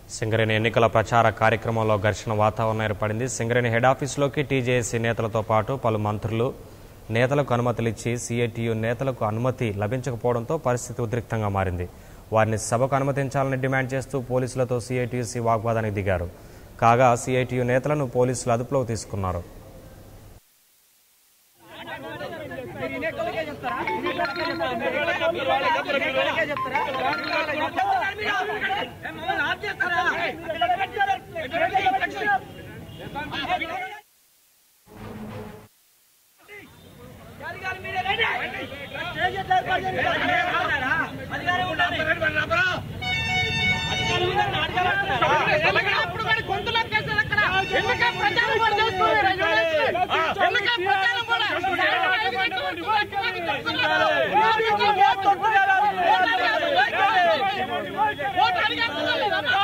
సింగరేణి ఎన్నికల ప్రచార కార్యక్రమంలో ఘర్షణ వాతావరణం ఏర్పడింది సింగరేణి హెడ్ ఆఫీసులోకి టీజేఏసీ నేతలతో పాటు పలు మంత్రులు నేతలకు అనుమతులు ఇచ్చి సిఐటియు నేతలకు అనుమతి లభించకపోవడంతో పరిస్థితి ఉద్రిక్తంగా మారింది వారిని సభకు అనుమతించాలని డిమాండ్ చేస్తూ పోలీసులతో సిఐటియుసి వాగ్వాదానికి దిగారు కాగా సిఐటియు నేతలను పోలీసులు అదుపులోకి తీసుకున్నారు అప్పుడు మరి గొంతులో కేసులు ఎక్కడ? ఎన్నికల ప్రచారం కూడా చేస్తున్నారు. ఎన్నికల ప్రచారం కూడా. ఓటు అడిగేస్తున్నారు లేదమ్మా?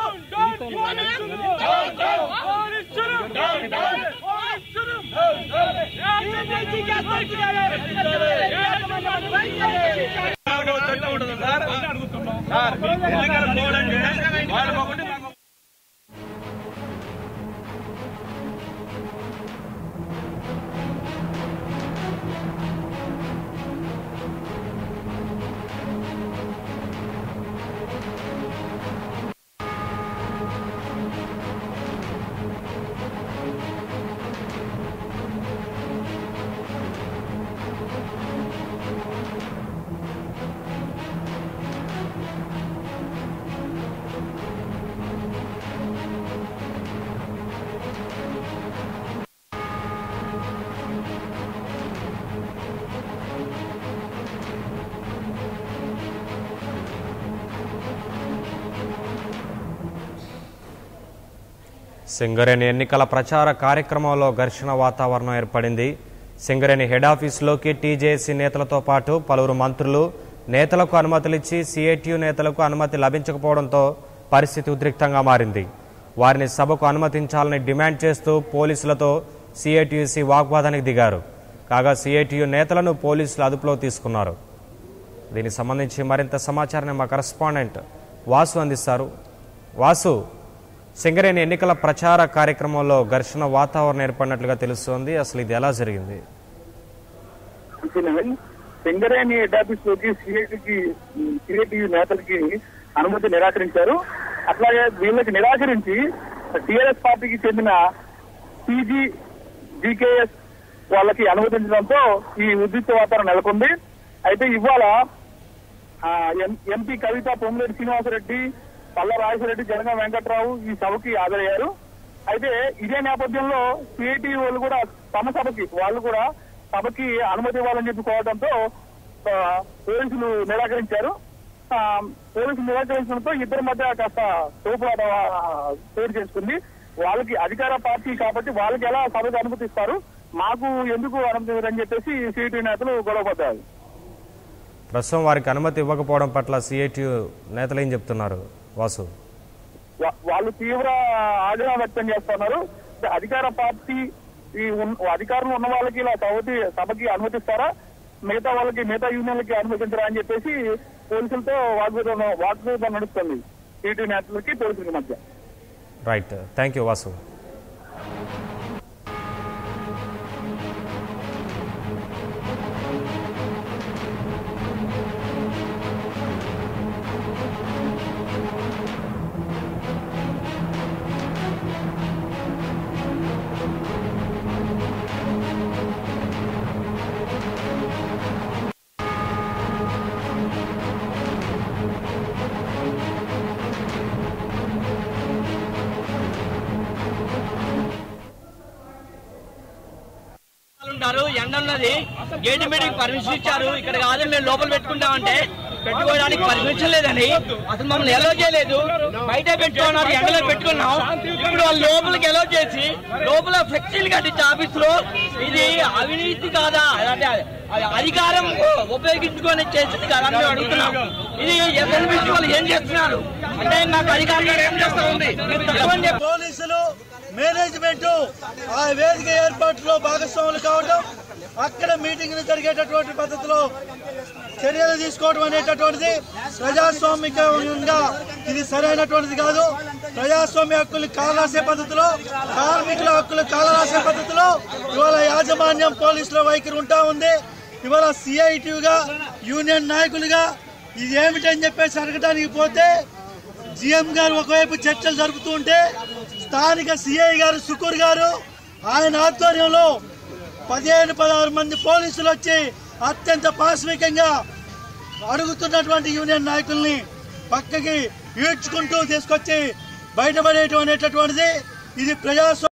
సింగరేణి ఎన్నికల ప్రచార కార్యక్రమంలో ఘర్షణ వాతావరణం ఏర్పడింది సింగరేణి హెడ్ ఆఫీసులోకి టీజేఏసీ నేతలతో పాటు పలువురు మంత్రులు నేతలకు అనుమతులిచ్చి సిఐటియు నేతలకు అనుమతి లభించకపోవడంతో పరిస్థితి ఉద్రిక్తంగా మారింది వారిని సభకు అనుమతించాలని డిమాండ్ చేస్తూ పోలీసులతో సిఐటియుసి వాగ్వాదానికి దిగారు కాగా సిఐటియు నేతలను పోలీసులు అదుపులో తీసుకున్నారు దీనికి సంబంధించి మరింత సమాచారాన్ని మా కరస్పాండెంట్ వాసు అందిస్తారు వాసు సింగరేణి ఎన్నికల ప్రచార కార్యక్రమంలో ఘర్షణ వాతావరణం ఏర్పడినట్లుగా తెలుస్తోంది అసలు ఇది ఎలా జరిగింది నవీన్ సింగరేణి హెడ్ ఆఫీస్ లోకి సిఐటికి సిఐటియు నేతలకి అనుమతి నిరాకరించారు అట్లాగే వీళ్ళకి నిరాకరించి టిఆర్ఎస్ పార్టీకి చెందిన పీజీ జీకేఎస్ వాళ్ళకి అనుమతించడంతో ఈ ఉద్రిక్త వాతావరణం నెలకొంది అయితే ఇవాళ ఆ, ఎం- ఎంపీ కవిత పొంగులేటి శ్రీనివాసరెడ్డి పల్ల రాజశరెడ్డి జనగా వెంకట్రావు ఈ సభకి హాజరయ్యారు అయితే ఇదే నేపథ్యంలో సిఐటి వాళ్ళు కూడా తమ సభకి వాళ్ళు కూడా సభకి అనుమతి ఇవ్వాలని చెప్పి కోరడంతో ఆ, పోలీసులు నిరాకరించారు ఆ, పోలీసులు నిరాకరించడంతో ఇద్దరి మధ్య కాస్త తోపులాట ఆ, చోటు చేసుకుంది వాళ్ళకి అధికార పార్టీ కాబట్టి వాళ్ళకి ఎలా సభకు అనుమతిస్తారు మాకు ఎందుకు అనుమతి అని చెప్పేసి సిఐటి నేతలు గొడవ పడ్డారు ప్రస్తుతం వారికి అనుమతి ఇవ్వకపోవడం పట్ల సిఐటియు నేతలు ఏం చెప్తున్నారు వాసు వా- వాళ్ళు తీవ్ర ఆగ్రహం వ్యక్తం చేస్తున్నారు అధికార పార్టీ ఈ ఉన్- అధికారంలో ఉన్న వాళ్ళకి ఇలా సభకి సభకి అనుమతిస్తారా మిగతా వాళ్ళకి మిగతా యూనియన్లకి అనుమతించరా అని చెప్పేసి పోలీసులతో వాగ్విధం వాగ్విధం నడుస్తుంది టీటీ నేతలకి పోలీసులకి మధ్య రైట్ థ్యాంక్ యూ వాసు ఉంటారు ఎండ ఉన్నది గేట్ మీటింగ్ పర్మిషన్ ఇచ్చారు ఇక్కడ కాదు మేము లోపల పెట్టుకుంటామంటే పెట్టుకోవడానికి పర్మిషన్ లేదని అసలు మమ్మల్ని ఎలో చేయలేదు బయట పెట్టుకున్నారు ఎండలో పెట్టుకున్నాం ఇప్పుడు వాళ్ళు లోపలికి ఎలో చేసి లోపల ఫ్లెక్సీలు కట్టించి ఆఫీస్ లో ఇది అవినీతి కాదా అంటే అది అధికారం ఉపయోగించుకొని చేసింది కదా అని మేము అడుగుతున్నాం ఇది ఎస్ఎన్బిసి వాళ్ళు ఏం చేస్తున్నారు అంటే నాకు అధికారం ఏం చేస్తా ఉంది మీరు తక్కువ అని చెప్పి పోలీసులు మేనేజ్మెంట్ ఆ వేదిక ఏర్పాటులో భాగస్వాములు కావడం అక్కడ మీటింగ్లు జరిగేటటువంటి పద్ధతిలో చర్యలు తీసుకోవడం అనేటటువంటిది ప్రజాస్వామికంగా ఇది సరైనటువంటిది కాదు ప్రజాస్వామ్య హక్కులు కాలరాసే పద్ధతిలో కార్మికుల హక్కులు కాలరాసే పద్ధతిలో ఇవాళ యాజమాన్యం పోలీసుల వైఖరి ఉంటా ఉంది ఇవాళ సిఐటిగా యూనియన్ నాయకులుగా ఇది ఏమిటని చెప్పేసి అడగడానికి పోతే జిఎం గారు ఒకవైపు చర్చలు జరుపుతూ ఉంటే స్థానిక సిఐ గారు సుకూర్ గారు ఆయన ఆధ్వర్యంలో పదిహేను పదహారు మంది పోలీసులు వచ్చి అత్యంత పాశవికంగా అడుగుతున్నటువంటి యూనియన్ నాయకుల్ని పక్కకి ఈడ్చుకుంటూ తీసుకొచ్చి బయటపడేయటం అనేటటువంటిది ఇది ప్రజాస్వామ్య